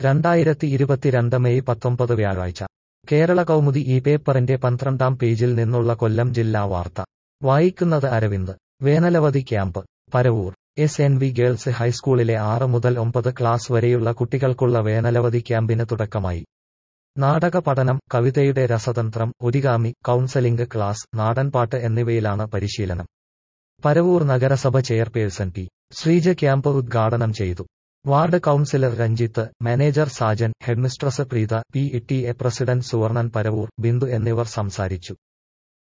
രണ്ടായിരത്തി ഇരുപത്തിരണ്ട് മെയ് പത്തൊമ്പത് വ്യാഴാഴ്ച കേരള കൗമുദി ഈ പേപ്പറിന്റെ പന്ത്രണ്ടാം പേജിൽ നിന്നുള്ള കൊല്ലം ജില്ലാ വാർത്ത വായിക്കുന്നത് അരവിന്ദ് വേനലവധി camp Paravur S N V girls ഹൈസ്കൂളിലെ ആറ് മുതൽ ഒമ്പത് ക്ലാസ് വരെയുള്ള കുട്ടികൾക്കുള്ള വേനലവധി ക്യാമ്പിന് തുടക്കമായി നാടക പഠനം കവിതയുടെ രസതന്ത്രം ഒരിഗാമി കൗൺസലിംഗ് ക്ലാസ് നാടൻപാട്ട് എന്നിവയിലാണ് പരിശീലനം പരവൂർ നഗരസഭ ചെയർപേഴ്സൺ പി ശ്രീജ ക്യാമ്പ് ഉദ്ഘാടനം ചെയ്തു ward councillor Ranjith manager Sajan headmistress Preetha P T A president Suvarnan Paravur Bindu എന്നിവർ സംസാരിച്ചു